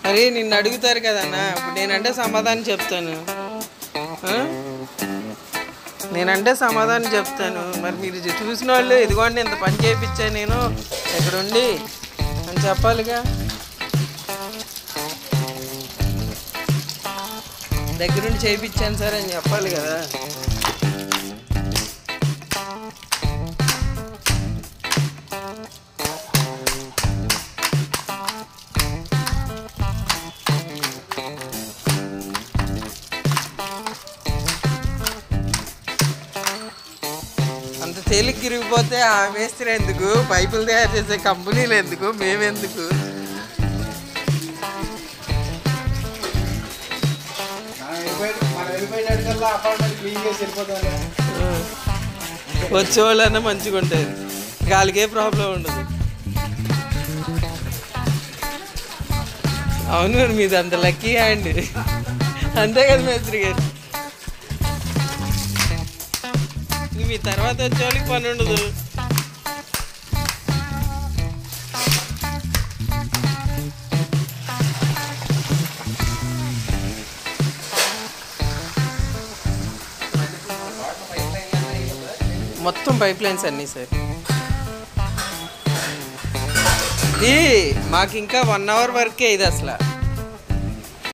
మరి నిన్ను అడుగుతారు కదన్నా ఇప్పుడు నేనంటే సమాధానం చెప్తాను ఆ? నేనంటే సమాధానం చెప్తాను మరి మీరు ఇది చూసిన వాళ్ళు ఇదిగోండి ఇంత పని చేయించా నేను ఎక్కడుండి అని చెప్పాలిగా దగ్గరుండి చేయించాను సార్ అని చెప్పాలి కదా అంత తేలిక గిరిగిపోతే ఆ మేస్త్రి ఎందుకు పైపులు తయారు చేసే కంపెనీలు ఎందుకు మేమెందుకు మనం వెళ్ళిపోయినట్టుకల్లా అపార్ట్మెంట్ క్లీన్ చేసి వెళ్ళిపోతాం వచ్చే వాళ్ళన్నా మంచిగా ఉంటుంది గాలికే ప్రాబ్లం ఉండదు అవును మరి మీది అంత లక్కీ అండి అంతే కదా మేస్త్రి గారు ఇంక మీ తర్వాత వచ్చే వాళ్ళకి పని ఉండదు మొత్తం పైప్ లైన్స్ అన్నీ సార్ ఇది మాకు ఇంకా వన్ అవర్ వరకే ఇది అసలు